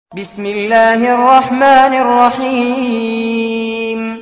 بسم الله الرحمن الرحيم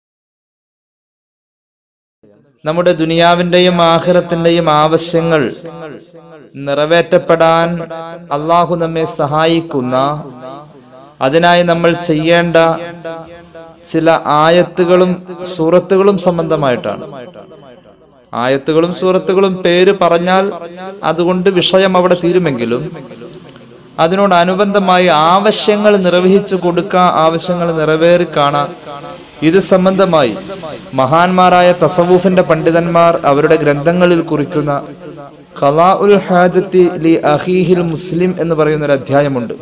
നമ്മുടെ ദുനിയാവിന്റെയും ആഖിറത്തിന്റെയും ആവശ്യങ്ങൾ നിറവേറ്റപ്പെടാൻ അള്ളാഹു നമ്മെ സഹായിക്കുന്ന അതിനായി നമ്മൾ ചെയ്യേണ്ട ചില ആയത്തുകളും സൂറത്തുകളും സംബന്ധമായിട്ടാണ് ആയത്തുകളും സൂറത്തുകളും പേര് പറഞ്ഞാൽ അതുകൊണ്ട് വിഷയം അവിടെ തീരുമെങ്കിലും അതിനോടനുബന്ധമായി ആവശ്യങ്ങൾ നിർവഹിച്ചു കൊടുക്കുക ആവശ്യങ്ങൾ നിറവേറി കാണാം ഇത് സംബന്ധമായി മഹാന്മാരായ തസവൂഫിന്റെ പണ്ഡിതന്മാർ അവരുടെ ഗ്രന്ഥങ്ങളിൽ കുറിക്കുന്ന ഖലാ ഉൽ ഹാജത്തി ലി അഹീഹിൽ മുസ്ലിം എന്ന് പറയുന്ന ഒരു അധ്യായമുണ്ട്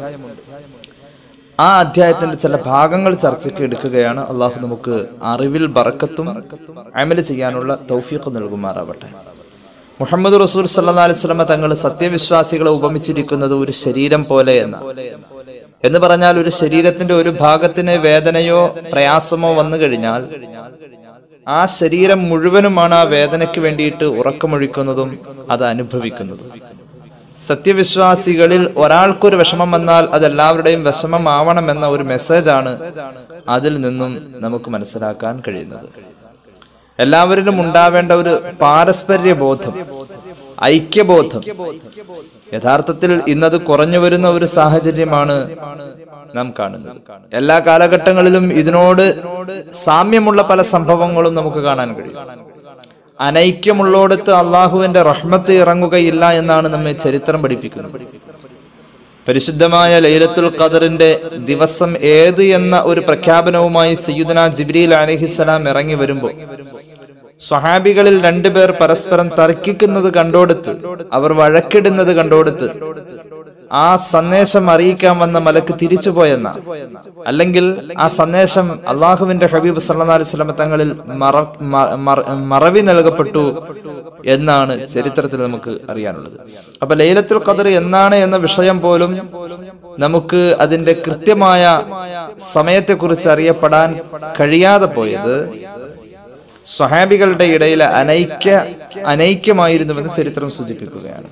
ആ അധ്യായത്തിന്റെ ചില ഭാഗങ്ങൾ ചർച്ചയ്ക്ക് എടുക്കുകയാണ് അള്ളാഹു നമുക്ക് അറിവിൽ ബറക്കത്തും അമല് ചെയ്യാനുള്ള തൗഫീഖ് നൽകുമാറാവട്ടെ മുഹമ്മദ് റസൂൽ സല്ലാ അലിസ്ലമ തങ്ങൾ സത്യവിശ്വാസികളെ ഉപമിച്ചിരിക്കുന്നത് ഒരു ശരീരം പോലെ എന്ന എന്ന് പറഞ്ഞാൽ ഒരു ശരീരത്തിന്റെ ഒരു ഭാഗത്തിന് വേദനയോ പ്രയാസമോ വന്നു കഴിഞ്ഞാൽ ആ ശരീരം മുഴുവനുമാണ് ആ വേദനയ്ക്ക് വേണ്ടിയിട്ട് ഉറക്കമൊഴിക്കുന്നതും അത് അനുഭവിക്കുന്നതും സത്യവിശ്വാസികളിൽ ഒരാൾക്കൊരു വിഷമം വന്നാൽ അത് എല്ലാവരുടെയും വിഷമമാവണമെന്ന ഒരു മെസ്സേജാണ് അതിൽ നിന്നും നമുക്ക് മനസ്സിലാക്കാൻ കഴിയുന്നത് എല്ലാവരിലും ഉണ്ടാവേണ്ട ഒരു പാരസ്പര്യ ബോധം ഐക്യബോധം യഥാർത്ഥത്തിൽ ഇന്നത് കുറഞ്ഞു വരുന്ന ഒരു സാഹചര്യമാണ് നാം കാണുന്നത് എല്ലാ കാലഘട്ടങ്ങളിലും ഇതിനോട് സാമ്യമുള്ള പല സംഭവങ്ങളും നമുക്ക് കാണാൻ കഴിയും അനൈക്യമുള്ളോടത്ത് അള്ളാഹുവിന്റെ റഹ്മത്ത് ഇറങ്ങുകയില്ല എന്നാണ് നമ്മെ ചരിത്രം പഠിപ്പിക്കുന്നത് പരിശുദ്ധമായ ലൈലത്തുൽ ഖദറിന്റെ ദിവസം ഏത് എന്ന ഒരു പ്രഖ്യാപനവുമായി സയ്യുദന ജിബ്രീൽ അലഹിസലാം ഇറങ്ങി വരുമ്പോൾ സ്വഹാബികളിൽ രണ്ടുപേർ പരസ്പരം തർക്കിക്കുന്നത് കണ്ടോടുത്ത് അവർ വഴക്കിടുന്നത് കണ്ടോടുത്ത് ആ സന്ദേശം അറിയിക്കാൻ വന്ന മലക്ക് തിരിച്ചുപോയെന്ന അല്ലെങ്കിൽ ആ സന്ദേശം അള്ളാഹുവിന്റെ ഹബീബ് സല്ലാ അലിസ്ലമ തങ്ങളിൽ മറ മറ- മറവി നൽകപ്പെട്ടു എന്നാണ് ചരിത്രത്തിൽ നമുക്ക് അറിയാനുള്ളത് അപ്പൊ ലൈലത്തുൽ ഖദർ എന്നാണ് എന്ന വിഷയം പോലും നമുക്ക് അതിന്റെ കൃത്യമായ സമയത്തെക്കുറിച്ച് അറിയപ്പെടാൻ കഴിയാതെ പോയത് സ്വഹാബികളുടെ ഇടയിൽ അനൈക്യ അനൈക്യമായിരുന്നുവെന്ന് ചരിത്രം സൂചിപ്പിക്കുകയാണ്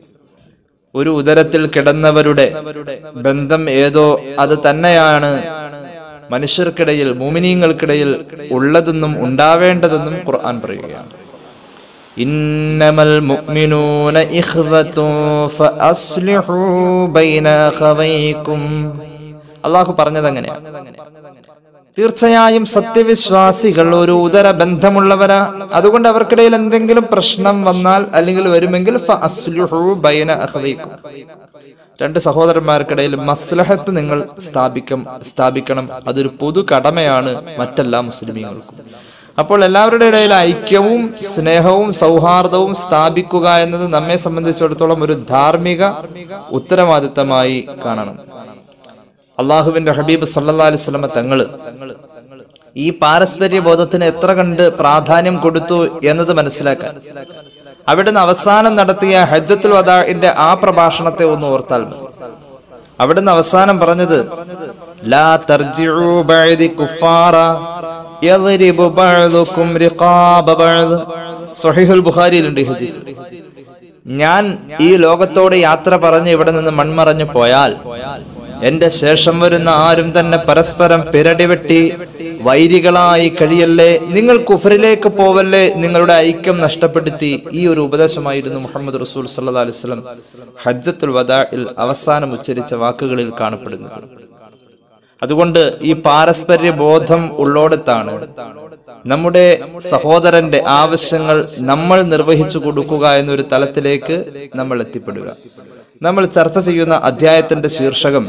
ഒരു ഉദരത്തിൽ കിടന്നവരുടെ ബന്ധം ഏതോ അത് തന്നെയാണ് മനുഷ്യർക്കിടയിൽ മോമിനീങ്ങൾക്കിടയിൽ ഉള്ളതെന്നും ഉണ്ടാവേണ്ടതെന്നും ഖുർആൻ പറയുകയാണ് ഇന്നമൽ മുഅ്മിനൂന ഇഖ്വതു ഫഅസ്ലിഹൂ ബൈന അഖവൈക്കും അള്ളാഹു പറഞ്ഞത് അങ്ങനെയാണ് തീർച്ചയായും സത്യവിശ്വാസികൾ ഒരു ഉദര ബന്ധമുള്ളവരാ അതുകൊണ്ട് അവർക്കിടയിൽ എന്തെങ്കിലും പ്രശ്നം വന്നാൽ അല്ലെങ്കിൽ വരുമെങ്കിൽ ഫഅസ്ലിഹൂ ബൈന അഖവൈക്കും രണ്ട് സഹോദരന്മാർക്കിടയിൽ മസ്ലഹത്ത് നിങ്ങൾ സ്ഥാപിക്കും സ്ഥാപിക്കണം അതൊരു പൊതു കടമയാണ് മറ്റെല്ലാ മുസ്ലിമീങ്ങൾക്കും അപ്പോൾ എല്ലാവരുടെ ഇടയിൽ ഐക്യവും സ്നേഹവും സൗഹാർദ്ദവും സ്ഥാപിക്കുക എന്നത് നമ്മെ സംബന്ധിച്ചിടത്തോളം ഒരു ധാർമ്മിക ഉത്തരവാദിത്തമായി കാണണം അള്ളാഹുവിന്റെ ഹബീബ് സല്ലാ അലിസ്ലമ തങ്ങള് ഈ പാരസ്പര്യ ബോധത്തിന് എത്ര കണ്ട് പ്രാധാന്യം കൊടുത്തു എന്നത് മനസ്സിലാക്കാൻ അവിടുന്ന് അവസാനം നടത്തിയ ഹജ്ജത്തുൽ വദാഇന്റെ ആ പ്രഭാഷണത്തെ ഒന്ന് ഓർത്താൽ മതി അവിടുന്ന് അവസാനം പറഞ്ഞത് ലാ തർജിഉ ബഅദി കുഫാറ യദ്രിബു ബഅദുകും റിഖാബ ബഅദ് സ്വഹീഹുൽ ബുഖാരിയിലുണ്ട് ഈ ഹദീസ് ഞാൻ ഈ ലോകത്തോട് യാത്ര പറഞ്ഞ് ഇവിടെ നിന്ന് മൺമറഞ്ഞു പോയാൽ എന്റെ ശേഷം വരുന്ന ആരും തന്നെ പരസ്പരം പിരടിവെട്ടി വൈരികളായി കഴിയല്ലേ നിങ്ങൾ കുഫറിലേക്ക് പോവല്ലേ നിങ്ങളുടെ ഐക്യം നഷ്ടപ്പെടുത്തി ഈ ഒരു ഉപദേശമായിരുന്നു മുഹമ്മദ് റസൂൽ സല്ലാ അലിസ്ലം ഹജ്ജത്തുൽ വദാഇൽ അവസാനം ഉച്ചരിച്ച വാക്കുകളിൽ കാണപ്പെടുന്നത് അതുകൊണ്ട് ഈ പാരസ്പര്യ ബോധം ഉള്ളോടത്താണ് നമ്മുടെ സഹോദരന്റെ ആവശ്യങ്ങൾ നമ്മൾ നിർവഹിച്ചു കൊടുക്കുക എന്നൊരു തലത്തിലേക്ക് നമ്മൾ എത്തിപ്പെടുക നമ്മൾ ചർച്ച ചെയ്യുന്ന അധ്യായത്തിന്റെ ശീർഷകം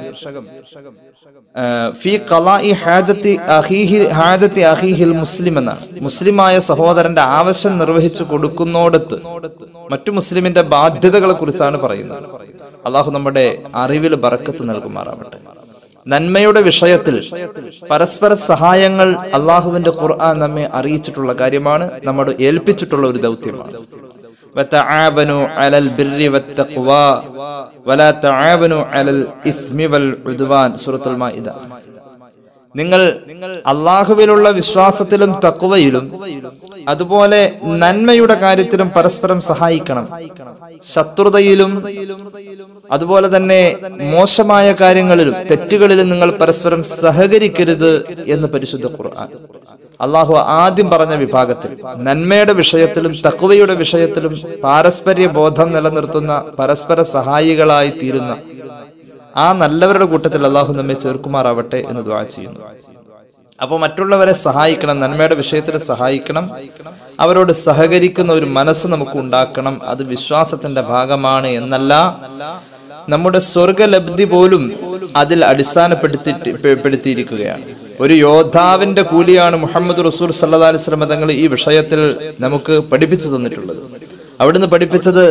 ആ, ഫി ഖലാഇ ഹാജത്തി അഖീഹി ഹാജത്തി അഖീഹിൽ മുസ്ലിം എന്നാണ് മുസ്ലിമായ സഹോദരന്റെ ആവശ്യം നിർവഹിച്ചു കൊടുക്കുന്നോടത്ത് മറ്റു മുസ്ലിമിന്റെ ബാധ്യതകളെ കുറിച്ചാണ് പറയുന്നത് അള്ളാഹു നമ്മുടെ അറിവിൽ ബറക്കത്ത് നൽകുമാറാവട്ടെ നന്മയുടെ വിഷയത്തിൽ പരസ്പര സഹായങ്ങൾ അള്ളാഹുവിന്റെ ഖുർആൻ നമ്മെ അറിയിച്ചിട്ടുള്ള കാര്യമാണ് നമ്മോട് ഏൽപ്പിച്ചിട്ടുള്ള ഒരു ദൗത്യമാണ് وتعاونوا على البر والتقوى ولا تعاونوا على الإثم والعدوان സൂറത്തുൽ മാഇദ നിങ്ങൾ അള്ളാഹുവിലുള്ള വിശ്വാസത്തിലും തക്കുവയിലും അതുപോലെ നന്മയുടെ കാര്യത്തിലും പരസ്പരം സഹായിക്കണം ശത്രുതയിലും അതുപോലെ തന്നെ മോശമായ കാര്യങ്ങളിലും തെറ്റുകളിലും നിങ്ങൾ പരസ്പരം സഹകരിക്കരുത് എന്ന് പരിശുദ്ധ ഖുർആൻ അള്ളാഹു ആദ്യം പറഞ്ഞ വിഭാഗത്തിൽ നന്മയുടെ വിഷയത്തിലും തക്കുവയുടെ വിഷയത്തിലും പാരസ്പര്യ ബോധം നിലനിർത്തുന്ന പരസ്പര സഹായികളായി തീരുന്ന ആ നല്ലവരുടെ കൂട്ടത്തിൽ അള്ളാഹു നമ്മെ ചേർക്കുമാറാവട്ടെ എന്ന് ദ്വാ ചെയ്യുന്നു അപ്പോൾ മറ്റുള്ളവരെ സഹായിക്കണം നന്മയുടെ വിഷയത്തിൽ സഹായിക്കണം അവരോട് സഹകരിക്കുന്ന ഒരു മനസ്സ് നമുക്ക് ഉണ്ടാക്കണം അത് വിശ്വാസത്തിന്റെ ഭാഗമാണ് എന്നല്ല നമ്മുടെ സ്വർഗലബ്ധി പോലും അതിൽ അടിസ്ഥാനപ്പെടുത്തിയിട്ട് പെടുത്തിയിരിക്കുകയാണ് ഒരു യോദ്ധാവിന്റെ കൂലിയാണ് മുഹമ്മദ് റസൂൽ സല്ലാ അലിസ്ലം തങ്ങൾ ഈ വിഷയത്തിൽ നമുക്ക് പഠിപ്പിച്ചു തന്നിട്ടുള്ളത് അവിടുന്ന് പഠിപ്പിച്ചത്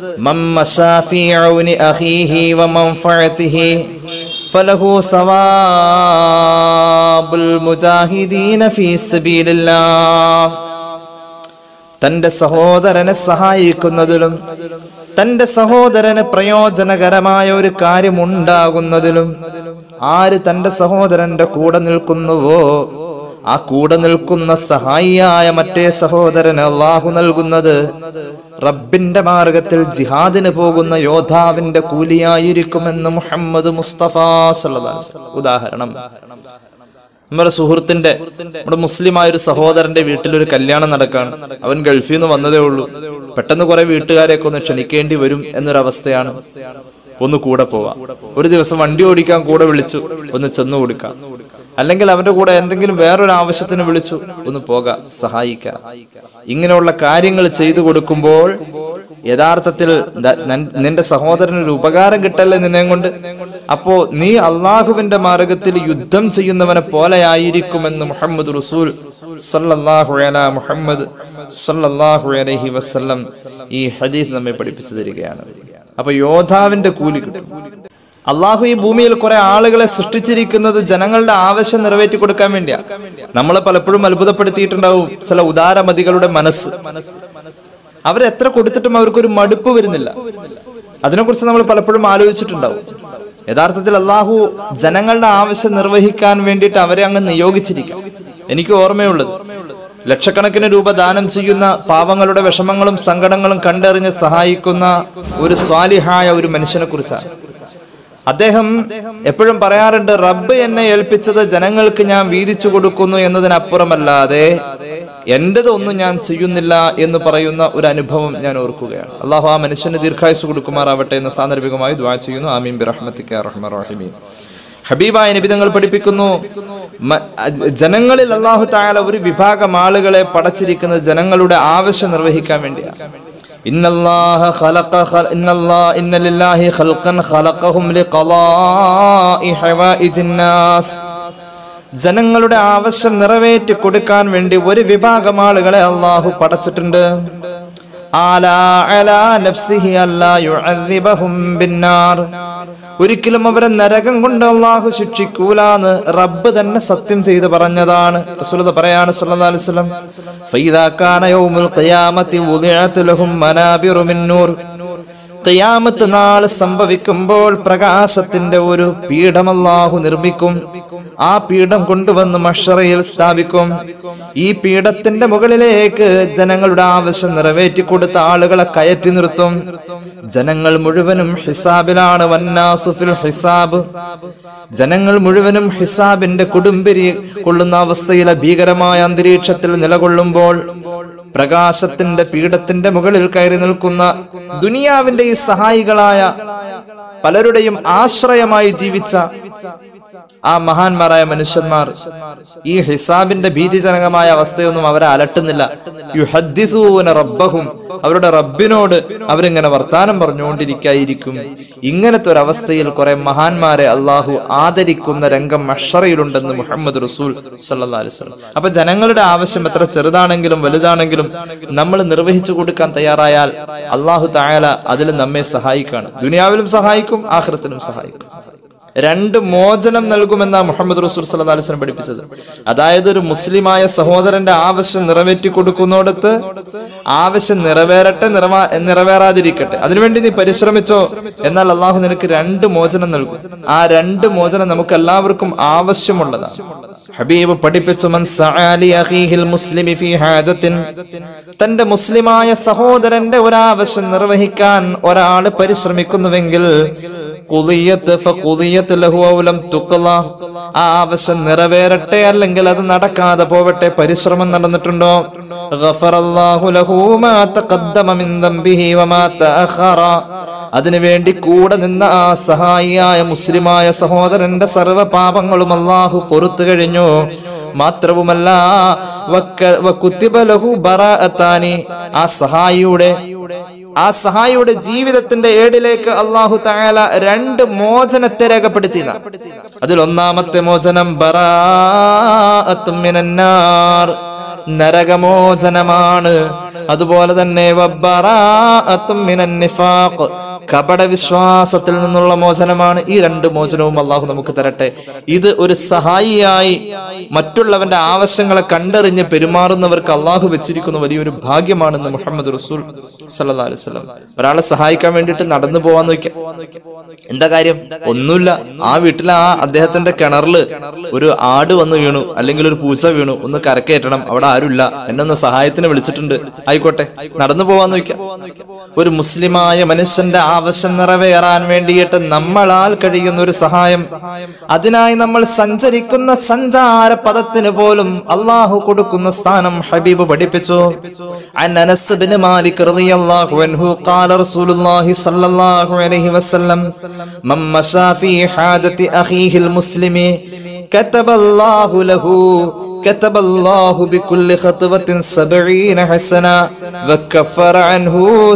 ഫലഹു സവാബുൽ മുജാഹിദീന ഫീ സബീലില്ലാഹ് തന്റെ സഹോദരനെ സഹായിക്കുന്നതിലും തന്റെ സഹോദരന് പ്രയോജനകരമായ ഒരു കാര്യം ഉണ്ടാകുന്നതിലും ആര് തന്റെ സഹോദരന്റെ കൂടെ നിൽക്കുന്നുവോ ആ കൂടെ നിൽക്കുന്ന സഹായിയായ മറ്റേ സഹോദരന് അള്ളാഹു നൽകുന്നത് റബ്ബിന്റെ മാർഗത്തിൽ ജിഹാദിന് പോകുന്ന യോദ്ധാവിന്റെ കൂലിയായിരിക്കുമെന്ന് മുഹമ്മദ് മുസ്തഫ സല്ലല്ലാഹു അലൈഹി വസല്ലം. ഉദാഹരണം നമ്മുടെ സുഹൃത്തിന്റെ നമ്മുടെ മുസ്ലിമായ ഒരു സഹോദരന്റെ വീട്ടിൽ ഒരു കല്യാണം നടക്കാണ് അവൻ ഗൾഫിൽ നിന്ന് വന്നതേ ഉള്ളൂ പെട്ടെന്ന് കുറെ വീട്ടുകാരെയൊക്കെ ഒന്ന് ക്ഷണിക്കേണ്ടി വരും എന്നൊരവസ്ഥയാണ് ഒന്ന് കൂടെ പോവാം ഒരു ദിവസം വണ്ടി ഓടിക്കാൻ കൂടെ വിളിച്ചു ഒന്ന് ചെന്നു കൊടുക്കാം അല്ലെങ്കിൽ അവന്റെ കൂടെ എന്തെങ്കിലും വേറൊരു ആവശ്യത്തിന് വിളിച്ചു ഒന്ന് പോകാം സഹായിക്കാം ഇങ്ങനെയുള്ള കാര്യങ്ങൾ ചെയ്തു കൊടുക്കുമ്പോൾ യഥാർത്ഥത്തിൽ ന- നൻ- നിന്റെ സഹോദരന് ഒരു ഉപകാരം കിട്ടല്ലേ നിന്നെ കൊണ്ട് അപ്പോ നീ അള്ളാഹുവിന്റെ മാർഗത്തിൽ യുദ്ധം ചെയ്യുന്നവനെ പോലെയായിരിക്കുമെന്ന് മുഹമ്മദ് റസൂൽ സല്ലല്ലാഹു അലാ മുഹമ്മദ് സല്ലല്ലാഹു അലൈഹി വസല്ലം ഈ ഹദീസ് നമ്മെ പഠിപ്പിച്ചു തരികയാണ് അപ്പൊ യോദ്ധാവിന്റെ കൂലി കിട്ടും അള്ളാഹു ഈ ഭൂമിയിൽ കുറെ ആളുകളെ സൃഷ്ടിച്ചിരിക്കുന്നത് ജനങ്ങളുടെ ആവശ്യം നിറവേറ്റി കൊടുക്കാൻ വേണ്ടിയാ നമ്മളെ പലപ്പോഴും അത്ഭുതപ്പെടുത്തിയിട്ടുണ്ടാവും ചില ഉദാരമതികളുടെ മനസ്സ് അവരെത്ര കൊടുത്തിട്ടും അവർക്കൊരു മടുപ്പ് വരുന്നില്ല അതിനെക്കുറിച്ച് നമ്മൾ പലപ്പോഴും ആലോചിച്ചിട്ടുണ്ടാവും യഥാർത്ഥത്തിൽ അള്ളാഹു ജനങ്ങളുടെ ആവശ്യം നിർവഹിക്കാൻ വേണ്ടിയിട്ട് അവരെ അങ്ങ് നിയോഗിച്ചിരിക്കാം എനിക്ക് ഓർമ്മയുള്ളത് ലക്ഷക്കണക്കിന് രൂപ ദാനം ചെയ്യുന്ന പാവങ്ങളുടെ വിഷമങ്ങളും സങ്കടങ്ങളും കണ്ടറിഞ്ഞ് സഹായിക്കുന്ന ഒരു സ്വാലിഹായ ഒരു മനുഷ്യനെ കുറിച്ചാണ് അദ്ദേഹം എപ്പോഴും പറയാറുണ്ട് റബ്ബ് എന്നെ ഏൽപ്പിച്ചത് ജനങ്ങൾക്ക് ഞാൻ വീതിച്ചു കൊടുക്കുന്നു എന്നതിനപ്പുറമല്ലാതെ എന്റേത് ഒന്നും ഞാൻ ചെയ്യുന്നില്ല എന്ന് പറയുന്ന ഒരു അനുഭവം ഞാൻ ഓർക്കുകയാണ് അള്ളാഹു ആ മനുഷ്യന് ദീർഘായുസ് കൊടുക്കുമാറാവട്ടെ എന്ന് സാന്ദർഭികമായി ദ്വാ ചെയ്യുന്നു ആമീൻ ബിറഹ്മത്തിക്ക റഹ്മ റഹീമീൻ ഹബീബായ നബിതങ്ങൾ പഠിപ്പിക്കുന്നു മ- അ- ജനങ്ങളിൽ അള്ളാഹു തായാല ഒരു വിഭാഗം ആളുകളെ പടച്ചിരിക്കുന്നത് ജനങ്ങളുടെ ആവശ്യം നിർവഹിക്കാൻ വേണ്ടിയാണ് إن الله خلق خل... إن الله إن لله خلقا خلقهم لقضاء حوائج الناس ജനങ്ങളുടെ ആവശ്യം നിറവേറ്റി കൊടുക്കാൻ വേണ്ടി ഒരു വിഭാഗം ആളുകളെ അള്ളാഹു പടച്ചിട്ടുണ്ട് ആലാ അലാ നഫ്സിഹി അല്ലാ യുഅദ്ദിബഹും ബിന്നാർ. ഒരിക്കലും അവരെ നരകം കൊണ്ട് അള്ളാഹു ശിക്ഷിക്കൂലാന്ന് റബ്ബ് തന്നെ സത്യം ചെയ്ത് പറഞ്ഞതാണ് റസൂലുള്ളാഹി പറയാണ് സല്ലല്ലാഹു അലൈഹി വസല്ലം ഫൈദാ കാന യൗമുൽ ഖിയാമത്തി വുദിഅത് ലഹും മനാബിറു മിൻ നൂർ ഖിയാമത്ത് നാള് സംഭവിക്കുമ്പോൾ പ്രകാശത്തിന്റെ ഒരു പീഠം അല്ലാഹു നിർമ്മിക്കും ആ പീഠം കൊണ്ടുവന്ന് മഷറയിൽ സ്ഥാപിക്കും ഈ പീഠത്തിന്റെ മുകളിലേക്ക് ജനങ്ങളുടെ ആവശ്യം നിറവേറ്റി കൊടുത്ത ആളുകളെ കയറ്റി നിർത്തും ജനങ്ങൾ മുഴുവനും ഹിസാബിലാണ് വന്നാസുഫിൽ ഹിസാബ് ജനങ്ങൾ മുഴുവനും ഹിസാബിന്റെ കൊടുമ്പിരി കൊള്ളുന്ന അവസ്ഥയിലെ ഭീകരമായ അന്തരീക്ഷത്തിൽ നിലകൊള്ളുമ്പോൾ പ്രകാശത്തിന്റെ പീഠത്തിന്റെ മുകളിൽ കയറി നിൽക്കുന്ന ദുനിയാവിന്റെ ഈ സഹായികളായ പലരുടെയും ആശ്രയമായി ജീവിച്ച ആ മഹാന്മാരായ മനുഷ്യന്മാർ ഈ ഹിസാബിന്റെ ഭീതിജനകമായ അവസ്ഥയൊന്നും അവരെ അലട്ടുന്നില്ല യുഹദ്ദിസൂന റബ്ബഹും അവരുടെ റബ്ബിനോട് അവരിങ്ങനെ വർത്താനം പറഞ്ഞുകൊണ്ടിരിക്കായിരിക്കും ഇങ്ങനത്തെ ഒരു അവസ്ഥയിൽ കുറെ മഹാന്മാരെ അള്ളാഹു ആദരിക്കുന്ന രംഗം മഷറയിലുണ്ടെന്ന് മുഹമ്മദ് റസൂൽ സല്ലല്ലാഹു അലൈഹി വസല്ലം അപ്പൊ ജനങ്ങളുടെ ആവശ്യം എത്ര ചെറുതാണെങ്കിലും വലുതാണെങ്കിലും നമ്മൾ നിർവഹിച്ചു കൊടുക്കാൻ തയ്യാറായാൽ അള്ളാഹു തായാല അതിൽ നമ്മെ സഹായിക്കാണ് ദുനിയാവിലും സഹായിക്കും ആഖിറത്തിലും സഹായിക്കും രണ്ട് മോചനം നൽകുമെന്നാ മുഹമ്മദ് റസൂൽ സല്ലല്ലാഹു അലൈഹി വസല്ലം പഠിപ്പിച്ചത് അതായത് ഒരു മുസ്ലിമായ സഹോദരന്റെ ആവശ്യം നിറവേറ്റി കൊടുക്കുന്നിടത്ത് ആവശ്യം നിറവേറട്ടെ നിറവാ നിറവേറാതിരിക്കട്ടെ അതിനുവേണ്ടി നീ പരിശ്രമിച്ചോ എന്നാൽ അള്ളാഹു നിനക്ക് രണ്ട് മോചനം നൽകും ആ രണ്ട് മോചനം നമുക്ക് എല്ലാവർക്കും ആവശ്യമുള്ളതാണ് ഹബീബ് പഠിപ്പിച്ചു മൻ സഅലി അഖീഹിൽ മുസ്ലിമി ഫീ ഹാജത്തിൻ തന്റെ മുസ്ലിമായ സഹോദരന്റെ ഒരാവശ്യം നിർവഹിക്കാൻ ഒരാൾ പരിശ്രമിക്കുന്നുവെങ്കിൽ ഖുദിയത്ത് ഫഖുദിയത്ത് ലഹു ഔ ലം തുഖ്ള. ആ ആവശ്യം നിറവേറട്ടെ അല്ലെങ്കിൽ അത് നടക്കാതെ പോവട്ടെ പരിശ്രമം നടന്നിട്ടുണ്ടോ ഗഫറല്ലാഹു ലഹു മാ തഖദ്ദമ മിൻ ദംബിഹി വമാ തഅഖറ അതിനുവേണ്ടി കൂടെ നിന്ന ആ സഹായിയായ മുസ്ലിമായ സഹോദരന്റെ സർവ്വ പാപങ്ങളും അള്ളാഹു പൊറത്തു കഴിഞ്ഞു മാത്രവുമല്ല വക്ക- വക്കുത്തിബ ലഹു ബറാഅത്താനി. ആ സഹായിയുടെ ആ സഹായിയുടെ ജീവിതത്തിന്റെ ഏടിലേക്ക് അള്ളാഹു തായാല രണ്ട് മോചനത്തെ രേഖപ്പെടുത്തി അതിൽ ഒന്നാമത്തെ മോചനം ബറാഅത്തും മിനന്നാർ നരകമോചനമാണ് അതുപോലെ തന്നെ വബ്ബറാഅത്തും മിനൻ നിഫാഖ് കപട വിശ്വാസത്തിൽ നിന്നുള്ള മോചനമാണ് ഈ രണ്ട് മോചനവും അള്ളാഹു നമുക്ക് തരട്ടെ ഇത് ഒരു സഹായിയായി മറ്റുള്ളവന്റെ ആവശ്യങ്ങളെ കണ്ടറിഞ്ഞ് പെരുമാറുന്നവർക്ക് അള്ളാഹു വെച്ചിരിക്കുന്ന വലിയൊരു ഭാഗ്യമാണെന്ന് മുഹമ്മദ് റസൂൽ സല്ലല്ലാഹു അലൈഹി വസല്ലം ഒരാളെ സഹായിക്കാൻ വേണ്ടിയിട്ട് നടന്നു പോവാൻ നോക്കിയ എന്താ കാര്യം ഒന്നുമില്ല ആ വീട്ടിലെ ആ അദ്ദേഹത്തിന്റെ കിണറില് ഒരു ആട് വന്ന് വീണു അല്ലെങ്കിൽ ഒരു പൂച്ച വീണു ഒന്ന് കരക്കയറ്റണം അവിടെ ആരുമില്ല എന്നെ ഒന്ന് സഹായത്തിന് വിളിച്ചിട്ടുണ്ട് ആയിക്കോട്ടെ നടന്നു പോവാൻ നോക്കാം ഒരു മുസ്ലിമായ മനുഷ്യന്റെ ആവശ്യം നിറവേറാൻ വേണ്ടിയിട്ട് നമ്മളാൽ കഴിയുന്ന ഒരു സഹായം അതിനായി നമ്മൾ സഞ്ചരിക്കുന്ന സഞ്ചാര പദത്തിന് പോലും അള്ളാഹു കൊടുക്കുന്ന സ്ഥാനം ഹബീബ് പഠിപ്പിച്ചു عن أنس بن مالك رضي الله عنه قال رسول الله صلى الله عليه وسلم من مشى في حاجة أخيه المسلم كتب الله له كتب الله بكل خطوة سبعين حسنة وكفر عنه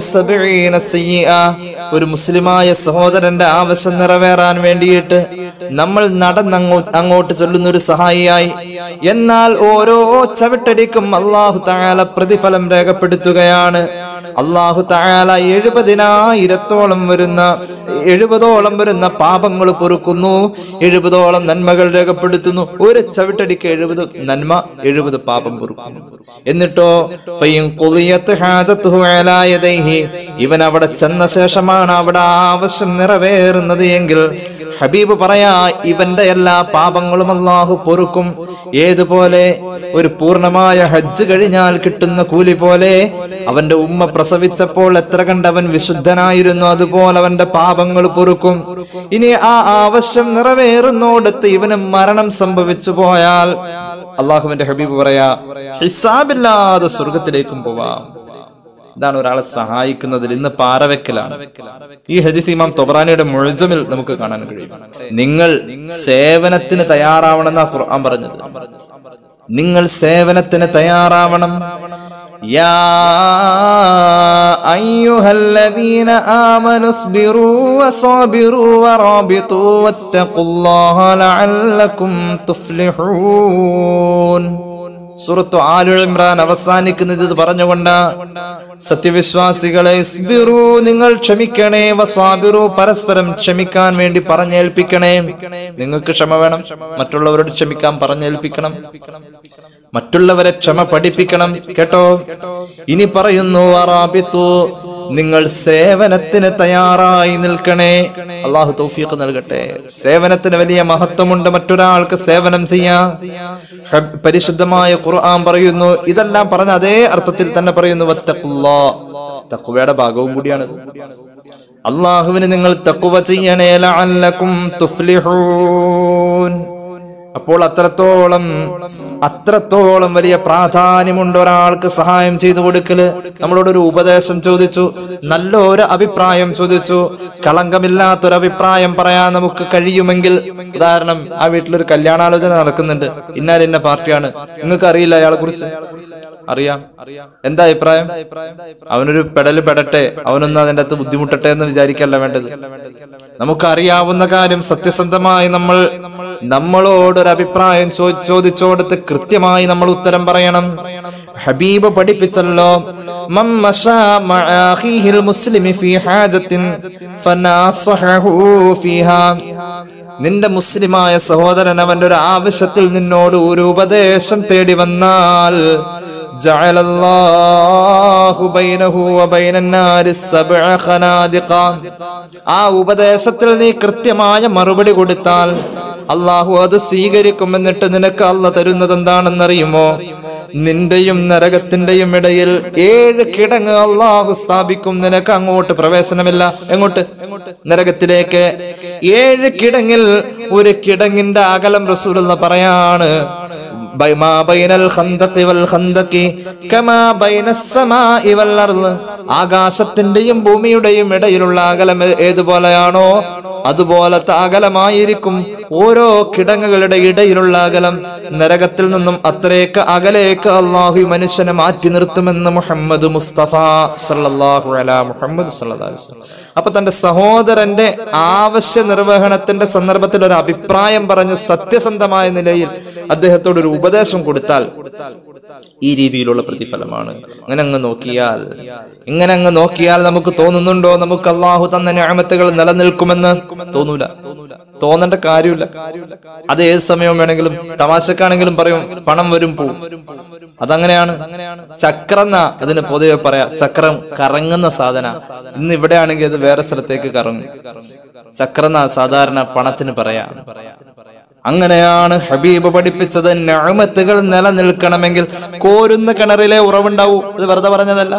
سبعين سيئة ഒരു മുസ്ലിമായ സഹോദരന്റെ ആവശ്യം നിറവേറാൻ വേണ്ടിയിട്ട് നമ്മൾ നടന്നങ്ങോ അങ്ങോട്ട് ചൊല്ലുന്ന ഒരു സഹായിയായി എന്നാൽ ഓരോ ചവിട്ടടിക്കും അള്ളാഹു തായാല പ്രതിഫലം രേഖപ്പെടുത്തുകയാണ് അള്ളാഹു തായാല എഴുപതിനായിരത്തോളം വരുന്ന എഴുപതോളം വരുന്ന പാപങ്ങൾ പൊറുക്കുന്നു എഴുപതോളം നന്മകൾ രേഖപ്പെടുത്തുന്നു ഒരു ചവിട്ടടിക്ക് എഴുപത് നന്മ എഴുപത് പാപം പൊറുക്കുന്നു എന്നിട്ടോ ഫൈൻ ഖുദിയത്ത് ഹാജത്തുഹു അലാ യദൈഹി. ഇവൻ അവിടെ ചെന്ന ശേഷമാണ് അവിടെ ആവശ്യം നിറവേറുന്നത് എങ്കിൽ ഹബീബ് പറയാ ഇവന്റെ എല്ലാ പാപങ്ങളും അള്ളാഹു പൊറുക്കും ഏതുപോലെ ഒരു പൂർണ്ണമായ ഹജ്ജ് കഴിഞ്ഞാൽ കിട്ടുന്ന കൂലി പോലെ അവന്റെ ഉമ്മ പ്രസവിച്ചപ്പോൾ എത്ര കണ്ടവൻ വിശുദ്ധനായിരുന്നു അതുപോലെ അവന്റെ പാപങ്ങൾ പൊറുക്കും ഇനി ആ ആവശ്യം നിറവേറുന്നോടത്ത് ഇവന് മരണം സംഭവിച്ചു പോയാൽ അള്ളാഹുവിന്റെ ഹബീബ് പറയാ ഹിസാബില്ലാതെ സ്വർഗത്തിലേക്കും പോവാം ഇതാണ് ഒരാളെ സഹായിക്കുന്നതിൽ ഇന്ന് പാറവെക്കലാണ് ഈ ഹദീസ് ഇമാം തൊബറാനിയുടെ മുഴജമിൽ നമുക്ക് കാണാൻ കഴിയും നിങ്ങൾ സേവനത്തിന് തയ്യാറാവണമെന്നാ ഖുർആൻ പറഞ്ഞത് നിങ്ങൾ സേവനത്തിന് തയ്യാറാവണം യാ അയ്യുഹല്ലദീന ആമനു സ്ബിറൂ വസാബിറൂ വറാബിതൂ വത്തഖുല്ലാഹ ലഅല്ലകും തുഫ്ലിഹൂൻ സൂറത്തു ആലു ഇമ്രാൻ അവസാനിക്കുന്നത് ഇത് പറഞ്ഞുകൊണ്ട് സത്യവിശ്വാസികളെ ഇസ്ബിറൂ നിങ്ങൾ ക്ഷമിക്കണേ വസ്വാബിറു പരസ്പരം ക്ഷമിക്കാൻ വേണ്ടി പറഞ്ഞേൽപ്പിക്കണേ നിങ്ങൾക്ക് ക്ഷമ വേണം മറ്റുള്ളവരോട് ക്ഷമിക്കാൻ പറഞ്ഞേൽപ്പിക്കണം മറ്റുള്ളവരെ ക്ഷമ പഠിപ്പിക്കണം കേട്ടോ ഇനി പറയുന്നു വറാബിത്തു നിങ്ങൾ സേവനത്തിന് തയ്യാറായി നിൽക്കണേ അള്ളാഹു തൗഫീഖ് നൽകട്ടെ സേവനത്തിന് വലിയ മഹത്വമുണ്ട് മറ്റൊരാൾക്ക് സേവനം ചെയ്യാം ഹബ്- പരിശുദ്ധമായ ഖുർആൻ പറയുന്നു ഇതെല്ലാം പറഞ്ഞ അതേ അർത്ഥത്തിൽ തന്നെ പറയുന്നു വത്തഖുല്ലാ തഖ്വയുടെ ഭാഗവും കൂടിയാണ് അള്ളാഹുവിന് നിങ്ങൾ തഖ്വ ചെയ്യണേ ലഅല്ലക്കും തുഫ്ലിഹൂൻ അപ്പോൾ അത്രത്തോളം അത്രത്തോളം വലിയ പ്രാധാന്യമുണ്ട് ഒരാൾക്ക് സഹായം ചെയ്തു കൊടുക്കല് നമ്മളോട് ഒരു ഉപദേശം ചോദിച്ചു നല്ല ഒരു അഭിപ്രായം ചോദിച്ചു കളങ്കമില്ലാത്തൊരു അഭിപ്രായം പറയാൻ നമുക്ക് കഴിയുമെങ്കിൽ ഉദാഹരണം ആ വീട്ടിലൊരു കല്യാണാലോചന നടക്കുന്നുണ്ട് ഇന്നാൽ ഇന്ന പാർട്ടിയാണ് നിങ്ങൾക്ക് അറിയില്ല അയാളെ കുറിച്ച് അറിയാം എന്താ അഭിപ്രായം അവനൊരു പെടല് പെടട്ടെ അവനൊന്ന് അതിന്റെ അകത്ത് ബുദ്ധിമുട്ടട്ടെ എന്ന് വിചാരിക്കല്ല വേണ്ടത് നമുക്കറിയാവുന്ന കാര്യം സത്യസന്ധമായി നമ്മൾ നമ്മളോടൊരു അഭിപ്രായം ചോ- ചോദിച്ചോടത്ത് കൃത്യമായി നമ്മൾ ഉത്തരം പറയണം ഹബീബ് പഠിപ്പിച്ചല്ലോ മം മശാ മഅ അഖീഹിൽ മുസ്ലിമി ഫീ ഹാജത്തിൻ ഫനാസഹഹു ഫീഹാ നിന്റെ മുസ്ലിമായ സഹോദരൻ അവന്റെ ഒരു ആവശ്യത്തിൽ നിന്നോട് ഒരു ഉപദേശം തേടി വന്നാൽ جعل الله بينه وبين النار سبع خنادق ആ ഉപദേശത്തിൽ നീ കൃത്യമായ മറുപടി കൊടുത്താൽ അള്ളാഹു അത് സ്വീകരിക്കും എന്നിട്ട് നിനക്ക് അല്ല തരുന്നത് എന്താണെന്നറിയുമോ നിന്റെയും നരകത്തിന്റെയും ഇടയിൽ ഏഴ് കിടങ്ങ് അള്ളാഹു സ്ഥാപിക്കും നിനക്ക് അങ്ങോട്ട് പ്രവേശനമില്ല എങ്ങോട്ട് നരകത്തിലേക്ക് ഏഴ് കിടങ്ങിൽ ഒരു കിടങ്ങിന്റെ അകലം റസൂൽ പറയാണ് ബൈ- മാ ബൈനൽ ഖന്ദഖി വൽ ഖന്ദഖി കമാ ബൈനസ് സമാഇ വൽ അർള് ആകാശത്തിന്റെയും ഭൂമിയുടെയും ഇടയിലുള്ള അകലം ഏ- ഏതുപോലെയാണോ അതുപോലത്തെ അകലമായിരിക്കും ഓരോ കിടങ്ങുകളുടെ ഇടയിലുള്ള അകലം നരകത്തിൽ നിന്നും അത്രയൊക്കെ അകലേക്ക് അള്ളാഹു ഈ മനുഷ്യനെ മാറ്റി നിർത്തുമെന്ന് മുഹമ്മദ് മുസ്തഫ സല്ലല്ലാഹു അലാ മുഹമ്മദ് സല്ലല്ലാഹു അലൈഹി വസല്ലം. അപ്പൊ തന്റെ സഹോദരന്റെ ആവശ്യ നിർവഹണത്തിന്റെ സന്ദർഭത്തിൽ ഒരു അഭിപ്രായം പറഞ്ഞ് സത്യസന്ധമായ നിലയിൽ അദ്ദേഹത്തോട് ഒരു ഉപദേശം കൊടുത്താൽ ഈ രീതിയിലുള്ള പ്രതിഫലമാണ് അങ്ങനെ അങ്ങ് നോക്കിയാൽ ഇങ്ങനെ അങ്ങ് നോക്കിയാൽ നമുക്ക് തോന്നുന്നുണ്ടോ നമുക്ക് അള്ളാഹു തന്ന ഞാമത്തുകൾ നിലനിൽക്കുമെന്ന് തോന്നൂല തോന്നേണ്ട കാര്യമില്ല അത് ഏത് സമയവും വേണമെങ്കിലും തമാശക്കാണെങ്കിലും പറയും പണം വരും പോവും അതങ്ങനെയാണ് ചക്രം അതിന് പൊതുവെ പറയാ ചക്രം കറങ്ങുന്ന സാധന ഇന്ന് ഇവിടെ ആണെങ്കിൽ അത് വേറെ സ്ഥലത്തേക്ക് കറങ്ങും ചക്രം സാധാരണ പണത്തിന് പറയാ അങ്ങനെയാണ് ഹബീബ് പഠിപ്പിച്ചത് ഞാമത്തുകൾ നിലനിൽക്കണമെങ്കിൽ കോരുന്ന കിണറിലെ ഉറവുണ്ടാവൂ ഇത് വെറുതെ പറഞ്ഞതല്ല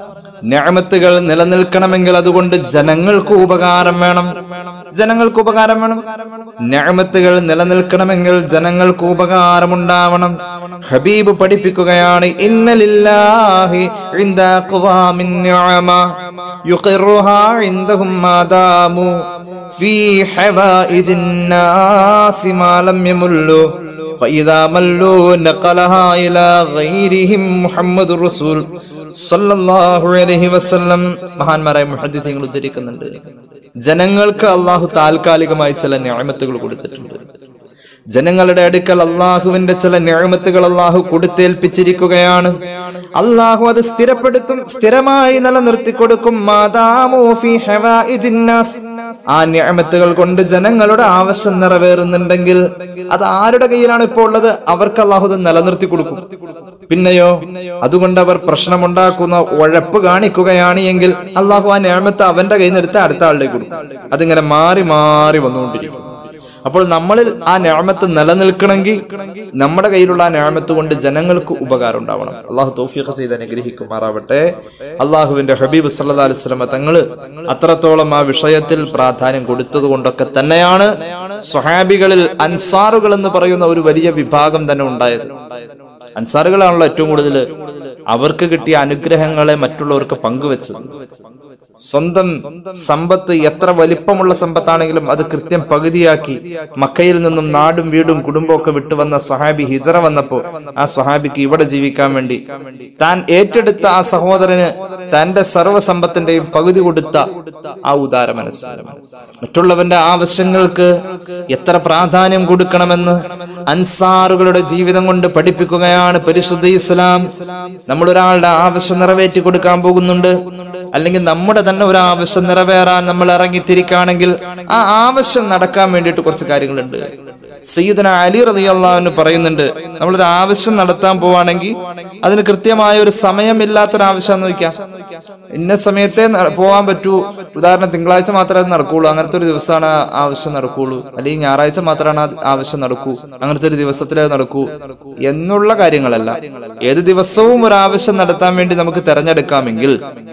ഞാമത്തുകൾ നിലനിൽക്കണമെങ്കിൽ അതുകൊണ്ട് ജനങ്ങൾക്ക് ഉപകാരം വേണം ജനങ്ങൾക്ക് ഉപകാരം വേണം ഞാമത്തുകൾ നിലനിൽക്കണമെങ്കിൽ ജനങ്ങൾക്ക് ഉപകാരമുണ്ടാവണം ഹബീബ് പഠിപ്പിക്കുകയാണ് ഇന്നലില്ലാഹി عند أقوام النعمة يقرها عندهم ما داموا في حوائج الناس ما لم يملوا فإذا ملوا نقلها إلى غيرهم محمد رسول സല്ലല്ലാഹു അലൈഹി വസല്ലം മഹാന്മാരായ മുഹദ്ദിസീങ്ങൾ ഉദ്ധരിക്കുന്നുണ്ട് ജനങ്ങൾക്ക് അള്ളാഹു താൽക്കാലികമായി ചില ഞാമത്തുകൾ കൊടുത്തിട്ടുണ്ട് ജനങ്ങളുടെ അടുക്കൽ അള്ളാഹുവിന്റെ ചില ഞാമത്തുകൾ അള്ളാഹു കൊടുത്തേൽപ്പിച്ചിരിക്കുകയാണ് അള്ളാഹു അത് സ്ഥിരപ്പെടുത്തും സ്ഥിരമായി നിലനിർത്തി കൊടുക്കും മാതാമോ ഫീ ഹവായിജിൻ നാസ്. ആ ഞാമത്തുകൾ കൊണ്ട് ജനങ്ങളുടെ ആവശ്യം നിറവേറുന്നുണ്ടെങ്കിൽ അത് ആരുടെ കയ്യിലാണ് ഇപ്പോൾ ഉള്ളത് അവർക്ക് അള്ളാഹു അത് നിലനിർത്തി കൊടുക്കും പിന്നെയോ അതുകൊണ്ട് അവർ പ്രശ്നമുണ്ടാക്കുന്ന ഉഴപ്പ് കാണിക്കുകയാണ് എങ്കിൽ അള്ളാഹു ആ ഞാമത്ത് അവന്റെ കയ്യിൽ നിന്ന് എടുത്ത് അടുത്ത ആളുടെ കൊടുക്കും അതിങ്ങനെ മാറി മാറി വന്നുകൊണ്ടിരിക്കും അപ്പോൾ നമ്മളിൽ ആ ഞാമത്ത് നിലനിൽക്കണമെങ്കിൽ നമ്മുടെ കയ്യിലുള്ള ആ ഞാമത്ത് കൊണ്ട് ജനങ്ങൾക്ക് ഉപകാരം ഉണ്ടാവണം അള്ളാഹു തൗഫീഖ് ചെയ്ത് അനുഗ്രഹിക്കുമാറാവട്ടെ അള്ളാഹുവിന്റെ ഹബീബ് സല്ലാ അലൈഹി സ്വലമ തങ്ങള് അത്രത്തോളം ആ വിഷയത്തിൽ പ്രാധാന്യം കൊടുത്തത് കൊണ്ടൊക്കെ തന്നെയാണ് സ്വഹാബികളിൽ അൻസാറുകൾ എന്ന് പറയുന്ന ഒരു വലിയ വിഭാഗം തന്നെ ഉണ്ടായത് അൻസാറുകളാണല്ലോ ഏറ്റവും കൂടുതൽ അവർക്ക് കിട്ടിയ അനുഗ്രഹങ്ങളെ മറ്റുള്ളവർക്ക് പങ്കുവെച്ചത് സ്വന്തം സമ്പത്ത് എത്ര വലിപ്പമുള്ള സമ്പത്താണെങ്കിലും അത് കൃത്യം പകുതിയാക്കി മക്കയിൽ നിന്നും നാടും വീടും കുടുംബമൊക്കെ വിട്ടുവന്ന സ്വഹാബി ഹിജറ വന്നപ്പോ ആ സ്വഹാബിക്ക് ഇവിടെ ജീവിക്കാൻ വേണ്ടി താൻ ഏറ്റെടുത്ത ആ സഹോദരന് തന്റെ സർവ്വസമ്പത്തിന്റെയും പകുതി കൊടുത്ത ആ ഉദാര മനസ്സ് മറ്റുള്ളവന്റെ ആവശ്യങ്ങൾക്ക് എത്ര പ്രാധാന്യം കൊടുക്കണമെന്ന് അൻസാറുകളുടെ ജീവിതം കൊണ്ട് പഠിപ്പിക്കുകയാണ് പരിശുദ്ധ ഇസ്ലാം നമ്മൾ ഒരാളുടെ ആവശ്യം നിറവേറ്റി കൊടുക്കാൻ പോകുന്നുണ്ട് അല്ലെങ്കിൽ നമ്മുടെ തന്നെ ഒരു ആവശ്യം നിറവേറാൻ നമ്മൾ ഇറങ്ങിത്തിരിക്കുകയാണെങ്കിൽ ആ ആവശ്യം നടക്കാൻ വേണ്ടിയിട്ട് കുറച്ച് കാര്യങ്ങളുണ്ട് സയ്യിദന അലി റതി അള്ളാഹുവിന് പറയുന്നുണ്ട് നമ്മളൊരു ആവശ്യം നടത്താൻ പോവാണെങ്കിൽ അതിന് കൃത്യമായ ഒരു സമയമില്ലാത്തൊരു ആവശ്യം നോക്കാം ഇന്ന സമയത്തെ ന- പോവാൻ പറ്റൂ ഉദാഹരണം തിങ്കളാഴ്ച മാത്രമേ അത് നടക്കുള്ളൂ അങ്ങനത്തെ ഒരു ദിവസമാണ് ആ ആവശ്യം നടക്കുള്ളൂ അല്ലെങ്കിൽ ഞായറാഴ്ച മാത്രമാണ് ആ ആവശ്യം നടക്കൂ അങ്ങനത്തെ ഒരു ദിവസത്തിലേ അത് നടക്കൂ എന്നുള്ള കാര്യങ്ങളല്ല ഏത് ദിവസവും ഒരു ആവശ്യം നടത്താൻ വേണ്ടി നമുക്ക് തെരഞ്ഞെടുക്കാമെങ്കിൽ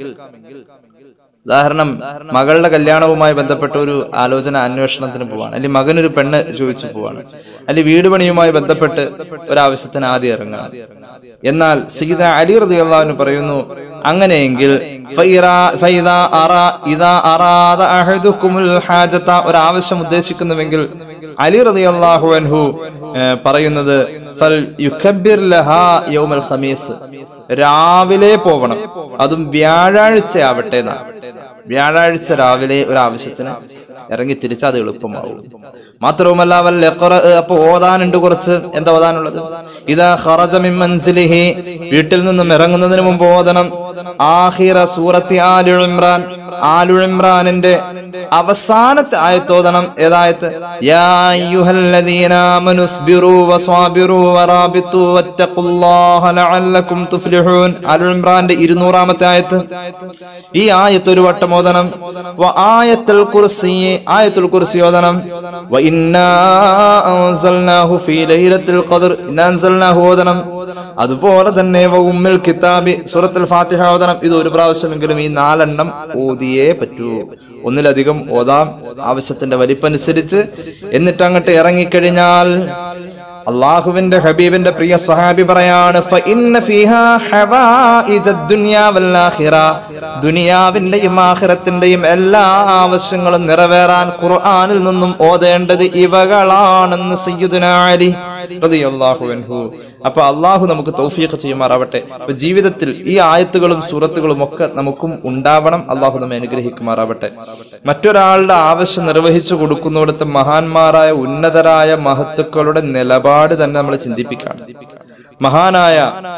ഉദാഹരണം മകളുടെ കല്യാണവുമായി ബന്ധപ്പെട്ട ഒരു ആലോചന അന്വേഷണത്തിന് പോവാണ് അല്ലെങ്കിൽ മകനൊരു പെണ്ണ് ചോദിച്ചു പോവാണ് അല്ലെങ്കിൽ വീട് പണിയുമായി ബന്ധപ്പെട്ട് ഒരാവശ്യത്തിന് ആദ്യം ഇറങ്ങാം എന്നാൽ സീത അലി റളിയല്ലാഹു പറയുന്നു അങ്ങനെയെങ്കിൽ ഫൈറാ- ഫൈദാ അറാ- ഇദാ അറാദ അഹദുക്കുമുൽ ഹാജത ഒരാവശ്യം ഉദ്ദേശിക്കുന്നുവെങ്കിൽ അലി റളിയല്ലാഹു അൻഹു ഏഹ്, പറയുന്നത് ഫൽ യുക്കബ്ബിർ ലഹാ യൗമൽ ഖമീസ് രാവിലെ പോകണം അതും വ്യാഴാഴ്ച ആവട്ടെ എന്നാ വ്യാഴാഴ്ച രാവിലെ ഒരു ആവശ്യത്തിന് ഇറങ്ങി തിരിച്ചാൽ അത് എളുപ്പമാവും മാത്രവുമല്ല വൽ ഇഖ്റ അപ്പൊ ഓതാനുണ്ട് കുറച്ച് എന്താ ഓതാനുള്ളത് ഇതാ ഖറജ മിൻ മൻസിലിഹി വീട്ടിൽ നിന്നും ഇറങ്ങുന്നതിന് മുമ്പ് ഓതണം ആഖിറ സൂറത്തി ആലു ഇമ്രാൻ ആലു ഇമ്രാനിന്റെ അവസാനത്തെ ആയത്തോതണം ഏതായത്ത് യാ അയ്യുഹല്ലദീന ആമനു സ്ബിറു വസ്വാബിറു വറാബിത്തു വത്തഖുല്ലാഹ ലഅല്ലകും തുഫ്ലിഹൂൻ ആലു ഇമ്രാന്റെ 200ാമത്തെ ആയത്ത് ഈ ആയത്ത് ഒരു വട്ടം ഓതണം വ ആയത്തുൽ കുർസി ആയത്തുൽ കുർസി ഓതണം വ ഇന്നാ അൻസൽനാഹു ഫീ ലൈലത്തുൽ ഖദർ ഇന്നാ അൻസൽനാഹു ഓതണം അതുപോലെ തന്നെ വ ഉമ്മുൽ കിതാബി സൂറത്തുൽ ഫാത്തിഹ ഓതണം ഇത് ഒരു പ്രാവശ്യമെങ്കിലും ഈ നാലെണ്ണം ഓതിയേ പറ്റൂ ഒന്നിലധികം ഓതാം ആവശ്യത്തിന്റെ വലിപ്പനുസരിച്ച് എന്നിട്ട് അങ്ങോട്ട് ഇറങ്ങിക്കഴിഞ്ഞാൽ അള്ളാഹുവിന്റെ ഹബീബിന്റെ പ്രിയ സഹാബി പറയാണ് "ഫ ഇന്ന ഫീഹാ ഹവായിജദ് ദുനിയാ വൽ ആഖിറ." ദുനിയാവിന്റെയും ആഖിറത്തിന്റെയും എല്ലാ ആവശ്യങ്ങളും നിറവേറാൻ ഖുർആനിൽ നിന്നും ഓതേണ്ടത് ഇവകളാണെന്ന് സയ്യിദുന അലി റളിയല്ലാഹു അൻഹു അപ്പൊ അള്ളാഹു നമുക്ക് തൗഫീഖ് ചെയ്യുമാറാവട്ടെ അപ്പൊ ജീവിതത്തിൽ ഈ ആയത്തുകളും സൂറത്തുകളും ഒക്കെ നമുക്കും ഉണ്ടാവണം അള്ളാഹു നമ്മെ അനുഗ്രഹിക്കുമാറാവട്ടെ മറ്റൊരാളുടെ ആവശ്യം നിർവഹിച്ചു കൊടുക്കുന്നിടത്ത് മഹാന്മാരായ ഉന്നതരായ മഹത്തുക്കളുടെ നിലപാട് തന്നെ നമ്മൾ ചിന്തിപ്പിക്കണം മഹാനായ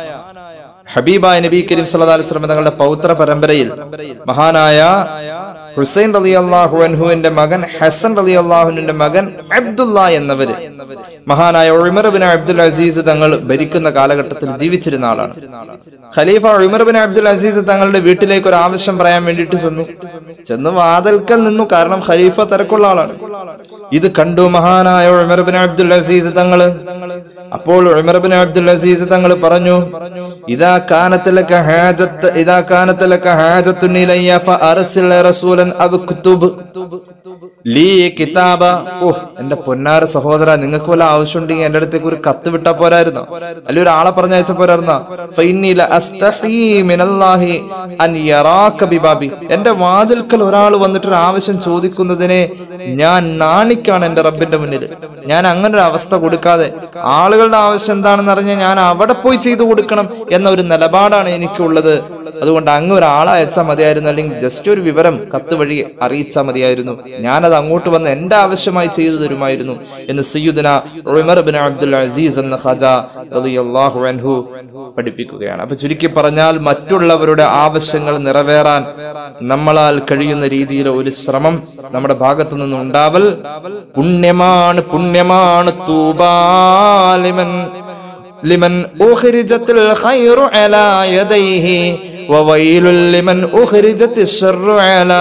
ഹബീബായ നബി കരീം സല്ലല്ലാഹു അലൈഹി വസല്ലം തങ്ങളുടെ പൗത്ര പരമ്പരയിൽ മഹാനായ ഹുസൈൻ റളി അള്ളാഹു അൻഹുവിന്റെ മകൻ ഹസൻ റളി അള്ളാഹുവിന്റെ മകൻ അബ്ദുല്ല എന്നവര് മഹാനായ ഉമർ ബിൻ അബ്ദുൽ അസീസ് തങ്ങൾ ഭരിക്കുന്ന കാലഘട്ടത്തിൽ ജീവിച്ചിരുന്ന ആളാണ് ഖലീഫ ഉമർ ബിൻ അബ്ദുൽ അസീസ് തങ്ങളുടെ വീട്ടിലേക്ക് ഒരു ആവശ്യം പറയാൻ വേണ്ടിയിട്ട് ചെന്നു ചെന്ന് വാതിൽക്കൽ നിന്നു കാരണം ഖലീഫ തിരക്കുള്ള ആളാണ് ഇത് കണ്ടു മഹാനായ ഉമർ ബിൻ അബ്ദുൽ അസീസ് തങ്ങള് അപ്പോൾ ഉമർ ബിൻ അബ്ദുൽ അസീസ് തങ്ങൾ പറഞ്ഞു ഇതാ കാനത്തിലക ഹാജത്ത് ഇതാ കാനത്തിലക ഹാജത്തുൻ ഇലയ്യ ഫഅർസിൽ റസൂലൻ അവ് കുതുബ് ലീ കിതാബ ഓ എന്റെ പൊന്നാര സഹോദര നിങ്ങൾക്ക് വല്ല ആവശ്യമുണ്ടെങ്കിൽ എന്റെ അടുത്തേക്ക് ഒരു കത്ത് വിട്ടാ പോരായിരുന്നോ അല്ലെ ഒരാളെ പറഞ്ഞയച്ച പോരായിരുന്നോ ഫൈന്നി ലഅസ്തഹീ മിനല്ലാഹി അൻ യറാക ബിബാബി എന്റെ വാതിൽക്കൽ ഒരാൾ വന്നിട്ട് ഒരു ആവശ്യം ചോദിക്കുന്നതിനെ ഞാൻ നാണിക്കാണ് എന്റെ റബ്ബിന്റെ മുന്നിൽ ഞാൻ അങ്ങനെ ഒരു അവസ്ഥ കൊടുക്കാതെ ആളുകളുടെ ആവശ്യം എന്താണെന്ന് അറിഞ്ഞാൽ ഞാൻ അവിടെ പോയി ചെയ്തു കൊടുക്കണം എന്ന ഒരു നിലപാടാണ് എനിക്കുള്ളത് അതുകൊണ്ട് അങ്ങ് ഒരാളെ അയച്ചാൽ മതിയായിരുന്നു അല്ലെങ്കിൽ ജസ്റ്റ് ഒരു വിവരം കത്ത് വഴി അറിയിച്ചാൽ മതിയായിരുന്നു ഞാനത് അങ്ങോട്ട് വന്ന് എന്റെ ആവശ്യമായി ചെയ്തു തരുമായിരുന്നു എന്ന് സയ്യുദന ഉമർ ബിൻ അബ്ദുൽ അസീസ് എന്ന ഖജ റളിയല്ലാഹു അൻഹു പഠിപ്പിക്കുകയാണ് അപ്പൊ ചുരുക്കി പറഞ്ഞാൽ മറ്റുള്ളവരുടെ ആവശ്യങ്ങൾ നിറവേറാൻ നമ്മളാൽ കഴിയുന്ന രീതിയിൽ ഒരു ശ്രമം നമ്മുടെ ഭാഗത്തു നിന്ന് ഉണ്ടാവൽ പുണ്യമാണ് പുണ്യമാണ് തൂബാലിമൻ لمن أخرجت الخير على يديه وويل لمن أخرجت الشر على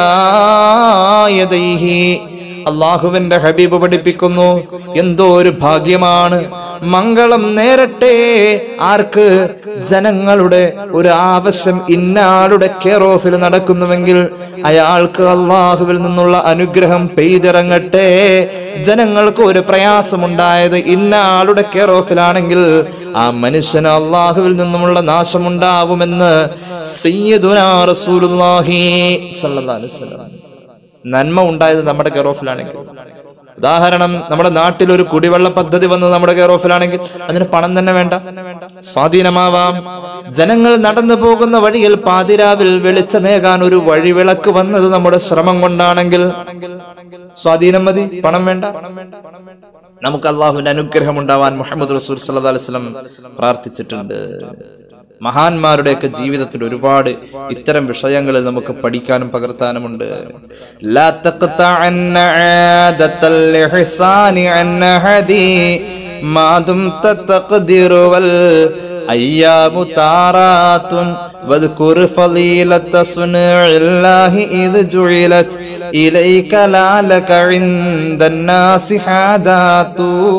يديه അള്ളാഹുവിന്റെ ഹബീബ് പഠിപ്പിക്കുന്നു എന്തോ ഒരു ഭാഗ്യമാണ് മംഗളം നേരട്ടെ ആർക്ക് ജനങ്ങളുടെ ഒരു ആവശ്യം ഇന്നാളുടെ കെയർ ഓഫിൽ നടക്കുന്നുവെങ്കിൽ അയാൾക്ക് അള്ളാഹുവിൽ നിന്നുള്ള അനുഗ്രഹം പെയ്തിറങ്ങട്ടെ ജനങ്ങൾക്ക് ഒരു പ്രയാസമുണ്ടായത് ഇന്ന ആളുടെ കെയർ ഓഫിലാണെങ്കിൽ ആ മനുഷ്യന് അള്ളാഹുവിൽ നിന്നുമുള്ള നാശമുണ്ടാവുമെന്ന് സയ്യിദുനാ റസൂലുള്ളാഹി സ്വല്ലല്ലാഹു അലൈഹി വസല്ലം നന്മ ഉണ്ടായത് നമ്മുടെ കെയർ ഓഫിലാണെങ്കിൽ ഉദാഹരണം നമ്മുടെ നാട്ടിൽ ഒരു കുടിവെള്ള പദ്ധതി വന്നത് നമ്മുടെ കെയർ ഓഫിലാണെങ്കിൽ അതിന് പണം തന്നെ വേണ്ട സ്വാധീനമാവാം ജനങ്ങൾ നടന്നു പോകുന്ന വഴിയിൽ പാതിരാവിൽ വെളിച്ചമേകാൻ ഒരു വഴിവിളക്ക് വന്നത് നമ്മുടെ ശ്രമം കൊണ്ടാണെങ്കിൽ സ്വാധീനം മതി പണം വേണ്ട നമുക്ക് അള്ളാഹുവിന്റെ അനുഗ്രഹം ഉണ്ടാവാൻ മുഹമ്മദ് റസൂൽ സല്ലല്ലാഹു അലൈഹി വസല്ലം പ്രാർത്ഥിച്ചിട്ടുണ്ട് മഹാന്മാരുടെയൊക്കെ ജീവിതത്തിൽ ഒരുപാട് ഇത്തരം വിഷയങ്ങളിൽ നമുക്ക് പഠിക്കാനും പകർത്താനുമുണ്ട് ലാ തഖ്തഅന്ന ആദത്തൽ ഇഹ്സാനി അൻ അഹദി മാ ദുംത തഖ്ദിറു വൽ അയ്യാമു താറാത്തുൻ واذكر فضيلة صنع الله إذ جعلت إليك لا لك عند الناس حاجات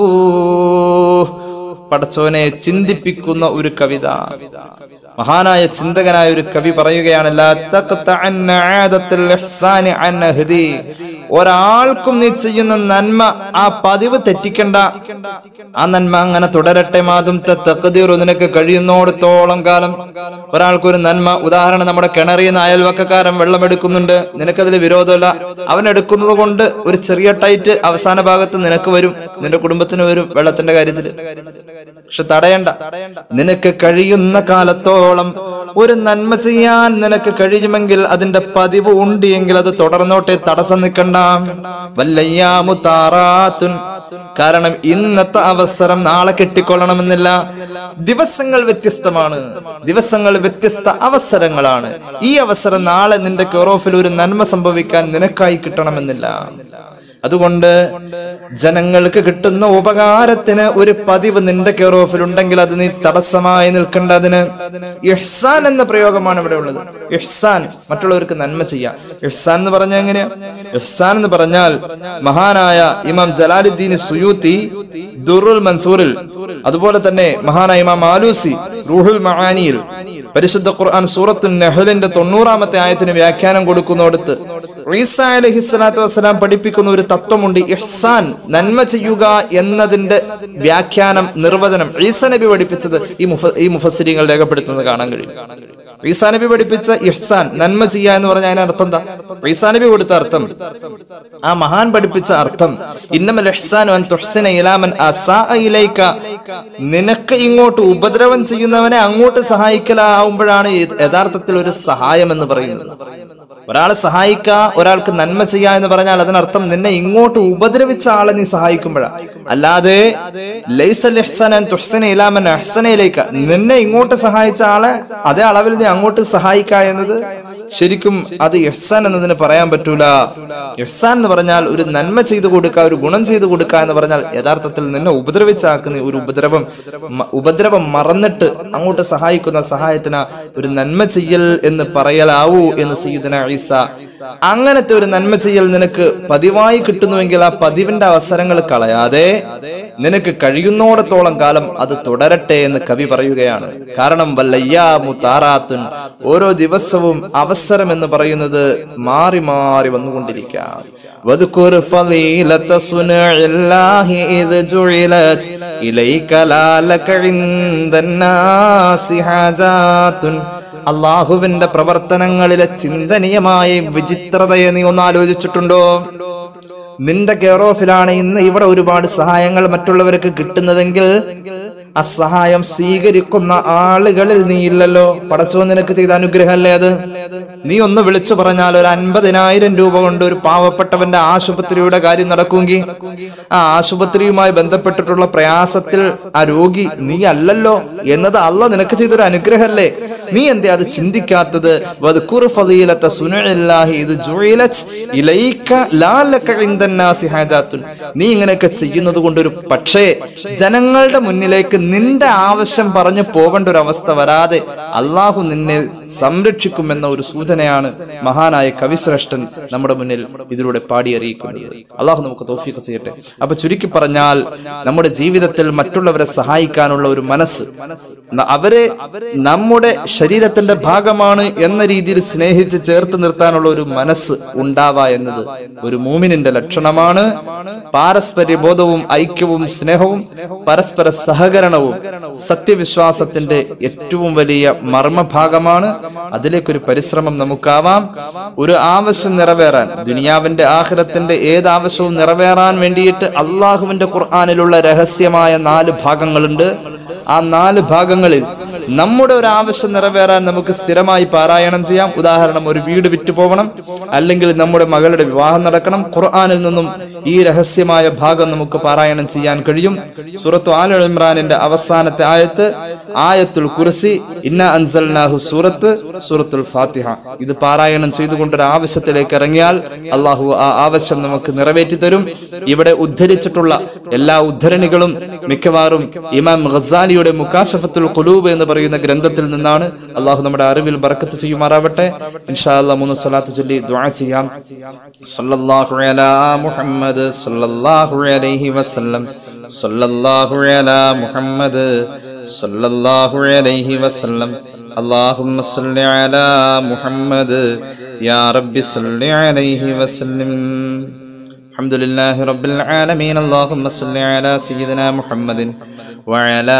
പടച്ചോനെ ചിന്തിപ്പിക്കുന്ന ഒരു കവിത മഹാനായ ചിന്തകനായ ഒരു കവി പറയുകയാണ് "ലാ തഖ്തഅന്ന ആദത്തൽ ഇഹ്സാനി അൻ അഹ്ദി." ഒരാൾക്കും നീ ചെയ്യുന്ന നന്മ ആ പതിവ് തെറ്റിക്കണ്ട ആ നന്മ അങ്ങനെ തുടരട്ടെ മാതും തക്കതീറു നിനക്ക് കഴിയുന്നോടത്തോളം കാലം ഒരാൾക്കൊരു നന്മ ഉദാഹരണം നമ്മുടെ കിണറിൽ നിന്ന് അയൽവക്കക്കാരൻ വെള്ളം എടുക്കുന്നുണ്ട് നിനക്കതിൽ വിരോധമില്ല അവൻ എടുക്കുന്നത് കൊണ്ട് ഒരു ചെറിയ ടൈറ്റ് അവസാന ഭാഗത്ത് നിനക്ക് വരും നിന്റെ കുടുംബത്തിന് വരും വെള്ളത്തിന്റെ കാര്യത്തിൽ പക്ഷെ തടയണ്ട നിനക്ക് കഴിയുന്ന കാലത്തോളം ഒരു നന്മ ചെയ്യാൻ നിനക്ക് കഴിയുമെങ്കിൽ അതിന്റെ പതിവ് ഉണ്ട് എങ്കിൽ അത് തുടർന്നോട്ടെ തടസ്സം നിൽക്കണ്ട വല്ലയ്യാമു താറാത്തുൻ കാരണം ഇന്നത്തെ അവസരം നാളെ കെട്ടിക്കൊള്ളണമെന്നില്ല ദിവസങ്ങൾ വ്യത്യസ്തമാണ് ദിവസങ്ങൾ വ്യത്യസ്ത അവസരങ്ങളാണ് ഈ അവസരം നാളെ നിന്റെ കെറോഫിൽ ഒരു നന്മ സംഭവിക്കാൻ നിനക്കായി കിട്ടണമെന്നില്ല അതുകൊണ്ട് ജനങ്ങൾക്ക് കിട്ടുന്ന ഉപകാരത്തിന് ഒരു പതിവ് നിന്റെ കെയറോഫിൽ ഉണ്ടെങ്കിൽ അത് നീ തടസ്സമായി നിൽക്കേണ്ടതിന് ഇഹ്സാൻ എന്ന പ്രയോഗമാണ് ഇവിടെ ഉള്ളത് ഇഹ്സാൻ മറ്റുള്ളവർക്ക് നന്മ ചെയ്യാം ഇഹ്സാൻ എന്ന് പറഞ്ഞാൽ എങ്ങനെയാ ഇഹ്സാൻ എന്ന് പറഞ്ഞാൽ മഹാനായ ഇമാം ജലാലുദ്ദീൻ സുയൂത്തി ദുറുൽ മൻസൂറിൽ അതുപോലെ തന്നെ മഹാനായ ഇമാം ആലൂസി റൂഹുൽ മഹാനിയിൽ പരിശുദ്ധ ഖുർആൻ സൂറത്തുൽ നെഹലിന്റെ തൊണ്ണൂറാമത്തെ ആയത്തിന് വ്യാഖ്യാനം കൊടുക്കുന്നിടത്ത് ഈസ അലഹി സ്വലാത്തു വസ്സലാം പഠിപ്പിക്കുന്ന ഒരു തത്വമുണ്ട് ഇഹ്സാൻ നന്മ ചെയ്യുക എന്നതിന്റെ വ്യാഖ്യാനം നിർവചനം ഈസ നബി പഠിപ്പിച്ചത് ഈ മുഫ ഈ മുഫസ്സിരിങ്ങൾ രേഖപ്പെടുത്തുന്നത് കാണാൻ കഴിയും ഈസാ നബി പഠിപ്പിച്ച ഇഹ്സാൻ നന്മ ചെയ്യുക എന്ന് പറഞ്ഞാൽ അതിന് അർത്ഥം എന്താ ഈസാ നബി കൊടുത്ത അർത്ഥം ആ മഹാൻ പഠിപ്പിച്ച അർത്ഥം ഇന്നമൽ ഇഹ്സാനു അൻ തുഹ്സിന ഇലാമൻ അസാഅ ഇലൈക നിനക്ക് ഇങ്ങോട്ട് ഉപദ്രവം ചെയ്യുന്നവനെ അങ്ങോട്ട് സഹായിക്കലാവുമ്പോഴാണ് യഥാർത്ഥത്തിൽ ഒരു സഹായം എന്ന് പറയുന്നത് ഒരാളെ സഹായിക്കുക ഒരാൾക്ക് നന്മ ചെയ്യുക എന്ന് പറഞ്ഞാൽ അതിനർത്ഥം നിന്നെ ഇങ്ങോട്ട് ഉപദ്രവിച്ച ആളെ നീ സഹായിക്കുമ്പോഴാണ് അല്ലാതെ ലൈസൽ ഇഹ്സാൻ അൻ തുഹ്സിന ഇലാമൻ അഹ്സനയിലേക്ക് നിന്നെ ഇങ്ങോട്ട് സഹായിച്ച ആളെ അതേ അളവിൽ നീ അങ്ങോട്ട് സഹായിക്കുക എന്നത് ശരിക്കും അത് ഇഹ്സാൻ എന്നതിന് പറയാൻ പറ്റൂല ഇഹ്സാൻ എന്ന് പറഞ്ഞാൽ ഒരു നന്മ ചെയ്തു കൊടുക്കുക ഒരു ഗുണം ചെയ്തു കൊടുക്കുക എന്ന് പറഞ്ഞാൽ യഥാർത്ഥത്തിൽ നിന്നെ ഉപദ്രവിച്ചാക്കുന്ന ഒരു ഉപദ്രവം മ- ഉപദ്രവം മറന്നിട്ട് അങ്ങോട്ട് സഹായിക്കുന്ന സഹായത്തിന് ഒരു നന്മ ചെയ്യൽ എന്ന് പറയലാവൂ എന്ന് സയ്യിദന ഈസ അങ്ങനത്തെ ഒരു നന്മ ചെയ്യൽ നിനക്ക് പതിവായി കിട്ടുന്നുവെങ്കിൽ ആ പതിവിന്റെ അവസരങ്ങൾ കളയാതെ നിനക്ക് കഴിയുന്നോടത്തോളം കാലം അത് തുടരട്ടെ എന്ന് കവി പറയുകയാണ് കാരണം വല്ലയ്യാമു താറാത്തുൻ ഓരോ ദിവസവും അവസരം എന്ന് പറയുന്നത് മാറി മാറി വന്നുകൊണ്ടിരിക്കാം واذكر فضيلة صنع الله إذ جعلت إليك لا لك عند الناس حاجات അള്ളാഹുവിന്റെ പ്രവർത്തനങ്ങളിലെ ചിന്തനീയമായ വിചിത്രതയെ നീ ഒന്ന് ആലോചിച്ചിട്ടുണ്ടോ നിന്റെ കെയർ ഓഫിലാണ് ഇന്ന് ഇവിടെ ഒരുപാട് സഹായങ്ങൾ മറ്റുള്ളവർക്ക് കിട്ടുന്നതെങ്കിൽ ആ സഹായം സ്വീകരിക്കുന്ന ആളുകളിൽ നീ ഇല്ലല്ലോ പടച്ചോ നിനക്ക് ചെയ്ത അനുഗ്രഹമല്ലേ അത് നീ ഒന്ന് വിളിച്ചു പറഞ്ഞാൽ ഒരു അൻപതിനായിരം രൂപ കൊണ്ട് ഒരു പാവപ്പെട്ടവന്റെ ആശുപത്രിയുടെ കാര്യം നടക്കുമെങ്കിൽ ആ ആശുപത്രിയുമായി ബന്ധപ്പെട്ടിട്ടുള്ള പ്രയാസത്തിൽ ആ രോഗി നീ അല്ലല്ലോ എന്നത് അല്ല നിനക്ക് ചെയ്തൊരു അനുഗ്രഹമല്ലേ നീ എന്തേ അത് ചിന്തിക്കാത്തത് വദ്കുർ ഫളീലത സുനഇല്ലാഹി ഇത് ജുഇലത് ഇലൈക ലാ ലക ഇൻദന്നാസി ഹാജാത്തുൻ നീ ഇങ്ങനെയൊക്കെ ചെയ്യുന്നത് കൊണ്ട് ഒരു പക്ഷേ ജനങ്ങളുടെ മുന്നിലേക്ക് നിന്റെ ആവശ്യം പറഞ്ഞു പോകേണ്ട ഒരു അവസ്ഥ വരാതെ അള്ളാഹു നിന്നെ സംരക്ഷിക്കുമെന്ന ഒരു സൂചനയാണ് മഹാനായ കവിശ്രേഷ്ഠൻ നമ്മുടെ മുന്നിൽ ഇതിലൂടെ പാടി അറിയിക്കുന്നത് അള്ളാഹു നമുക്ക് തോഫിയൊക്കെ ചെയ്യട്ടെ അപ്പൊ ചുരുക്കി പറഞ്ഞാൽ നമ്മുടെ ജീവിതത്തിൽ മറ്റുള്ളവരെ സഹായിക്കാനുള്ള ഒരു മനസ്സ് ന- അവരെ നമ്മുടെ ശരീരത്തിന്റെ ഭാഗമാണ് എന്ന രീതിയിൽ സ്നേഹിച്ച് ചേർത്ത് നിർത്താനുള്ള ഒരു മനസ്സ് ഉണ്ടാവുക എന്നത് ഒരു മൂമിനിന്റെ ലക്ഷണമാണ് പാരസ്പര്യ ബോധവും ഐക്യവും സ്നേഹവും പരസ്പര സഹകരണവും സത്യവിശ്വാസത്തിന്റെ ഏറ്റവും വലിയ മർമ്മഭാഗമാണ് അതിലേക്കൊരു പരിശ്രമം നമുക്കാവാം ഒരു ആവശ്യം നിറവേറാൻ ദുനിയാവിന്റെ ആഹ്റത്തിന്റെ ഏത് ആവശ്യവും നിറവേറാൻ വേണ്ടിയിട്ട് അള്ളാഹുവിന്റെ ഖുർആാനിലുള്ള രഹസ്യമായ നാല് ഭാഗങ്ങളുണ്ട് ആ നാല് ഭാഗങ്ങളിൽ നമ്മുടെ ഒരു ആവശ്യം നിറവേറാൻ നമുക്ക് സ്ഥിരമായി പാരായണം ചെയ്യാം ഉദാഹരണം ഒരു വീട് വിറ്റു പോകണം അല്ലെങ്കിൽ നമ്മുടെ മകളുടെ വിവാഹം നടക്കണം ഖുർആാനിൽ നിന്നും ഈ രഹസ്യമായ ഭാഗം നമുക്ക് പാരായണം ചെയ്യാൻ കഴിയും സൂറത്തു ആല ഇമ്രാനിന്റെ അവസാനത്തെ ആയത്ത് ആയത്തുൽ കുർസി ഇന്ന അൻസൽനാഹു സൂറത്ത് സൂറത്തുൽ ഫാത്തിഹ ഇത് പാരായണം ചെയ്തുകൊണ്ട് ഒരു ആവശ്യത്തിലേക്ക് ഇറങ്ങിയാൽ അള്ളാഹു ആ ആവശ്യം നമുക്ക് നിറവേറ്റി തരും ഇവിടെ ഉദ്ധരിച്ചിട്ടുള്ള എല്ലാ ഉദ്ധരണികളും മിക്കവാറും ഇമാം ഖസാലിയുടെ മുക്കാശഫത്തുൽ ഖുലൂബ് എന്ന് പറയുന്ന ഗ്രന്ഥത്തിൽ നിന്നാണ് അള്ളാഹു നമ്മുടെ അറിവിൽ ബറക്കത്ത് ചെയ്യുമാറാവട്ടെ ഇൻഷാ അല്ലാഹ് മൂന്ന് സ്വലാത്ത് ചൊല്ലി ദുആ ചെയ്യാം സല്ലല്ലാഹു അലാ മുഹമ്മദ് സല്ലല്ലാഹു അലൈഹി വസല്ലം സല്ലല്ലാഹു അലാ മുഹമ്മദ് സല്ലല്ലാഹു അലൈഹി വസല്ലം اللهم صل على محمد يا رب صل عليه وسلم الحمد لله رب العالمين اللهم صل على سيدنا محمد وعلى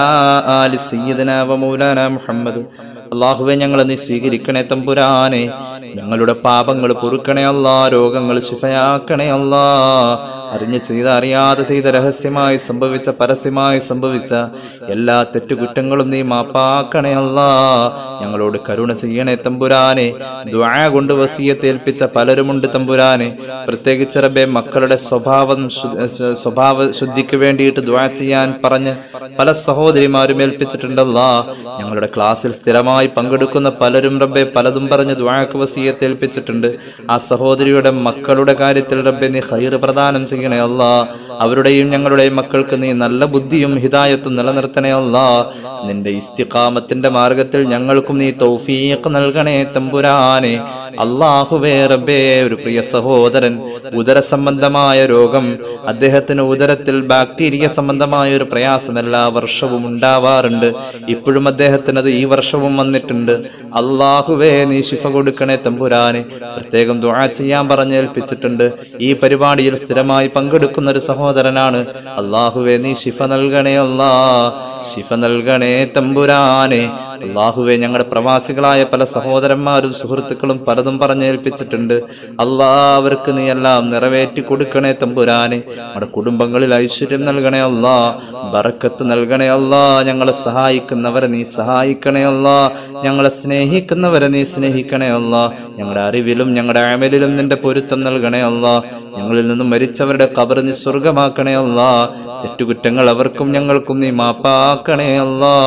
آل سيدنا ومولانا محمد അള്ളാഹുവെ ഞങ്ങളെ നീ സ്വീകരിക്കണേ തമ്പുരാനെ ഞങ്ങളുടെ പാപങ്ങൾ പൊറുക്കണേ അല്ലാ രോഗങ്ങൾ ശിഫയാക്കണേ അല്ലാ അറിഞ്ഞ് ചെയ്ത അറിയാതെ ചെയ്ത രഹസ്യമായി സംഭവിച്ച പരസ്യമായി സംഭവിച്ച എല്ലാ തെറ്റുകുറ്റങ്ങളും നീ മാപ്പാക്കണേ അല്ലാ ഞങ്ങളോട് കരുണ ചെയ്യണേ തമ്പുരാനെ ദ്വാ കൊണ്ട് വസീയത്തേൽപ്പിച്ച പലരുമുണ്ട് തമ്പുരാനെ പ്രത്യേകിച്ച് റബ്ബെ മക്കളുടെ സ്വഭാവം ശു- ശ- സ്വഭാവ ശുദ്ധിക്ക് വേണ്ടിയിട്ട് ദ്വാ ചെയ്യാൻ പറഞ്ഞ് പല സഹോദരിമാരും ഏൽപ്പിച്ചിട്ടുണ്ടല്ലാ ഞങ്ങളുടെ ക്ലാസ്സിൽ സ്ഥിരമായി പങ്കെടുക്കുന്ന പലരും റബ്ബെ പലതും പറഞ്ഞ് ദ്വാക്ക് വസീയത്തേൽപ്പിച്ചിട്ടുണ്ട് ആ സഹോദരിയുടെ മക്കളുടെ കാര്യത്തിൽ റബ്ബെ നീ ഹൈർ പ്രദാനം ചെയ്യണേ അല്ലാ അവരുടെയും ഞങ്ങളുടെയും മക്കൾക്ക് നീ നല്ല ബുദ്ധിയും ഹിദായത്തും നിലനിർത്തണേ അല്ലാ നിന്റെ ഇസ്തിഖാമത്തിന്റെ മാർഗത്തിൽ ഞങ്ങൾക്കും നീ തൗഫീഖ് നൽകണേ തമ്പുരാനെ അള്ളാഹുവേ റബ്ബേ ഒരു പ്രിയ സഹോദരൻ ഉദര സംബന്ധമായ രോഗം അദ്ദേഹത്തിന് ഉദരത്തിൽ ബാക്ടീരിയ സംബന്ധമായ ഒരു പ്രയാസം എല്ലാ വർഷവും ഉണ്ടാവാറുണ്ട് ഇപ്പോഴും അദ്ദേഹത്തിന് അത് ഈ വർഷവും വന്നിട്ടുണ്ട് അള്ളാഹുവേ നീ ശിഫ കൊടുക്കണേ തമ്പുരാനെ പ്രത്യേകം ദുആ ചെയ്യാൻ പറഞ്ഞേൽപ്പിച്ചിട്ടുണ്ട് ഈ പരിപാടിയിൽ സ്ഥിരമായി പങ്കെടുക്കുന്ന ഒരു സഹോദരനാണ് അള്ളാഹുവേ നീ ശിഫ നൽകണേ അല്ലാ ശിഫ നൽകണേ തമ്പുരാനെ അള്ളാഹുവെ ഞങ്ങളുടെ പ്രവാസികളായ പല സഹോദരന്മാരും സുഹൃത്തുക്കളും പലതും പറഞ്ഞേൽപ്പിച്ചിട്ടുണ്ട് അല്ലാ അവർക്ക് നീ എല്ലാം നിറവേറ്റി കൊടുക്കണേ തമ്പുരാനെ നമ്മുടെ കുടുംബങ്ങളിൽ ഐശ്വര്യം നൽകണേ അല്ലാ ബറക്കത്ത് നൽകണേ അല്ലാ ഞങ്ങളെ സഹായിക്കുന്നവരെ നീ സഹായിക്കണേ അല്ലാ ഞങ്ങളെ സ്നേഹിക്കുന്നവരെ നീ സ്നേഹിക്കണേ അല്ലാ ഞങ്ങളുടെ അറിവിലും ഞങ്ങളുടെ അമലിലും നിന്റെ പൊരുത്തം നൽകണേ അല്ലാ ഞങ്ങളിൽ നിന്നും മരിച്ചവരുടെ കബർ നീ സ്വർഗമാക്കണേ അല്ലാ തെറ്റുകുറ്റങ്ങൾ അവർക്കും ഞങ്ങൾക്കും നീ മാപ്പാക്കണേ അല്ലാ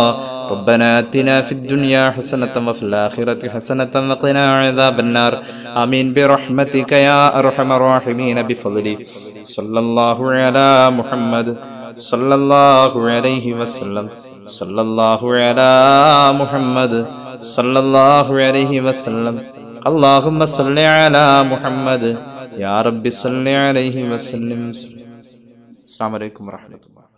ربنا آتنا في الدنيا حسنة وفي الآخرة حسنة وقنا عذاب النار آمين برحمتك يا أرحم الراحمين بفضلك صلى الله على محمد صلى الله عليه وسلم صلى الله على محمد صلى الله عليه وسلم اللهم صل على محمد يا رب صل عليه وسلم السلام عليكم ورحمة الله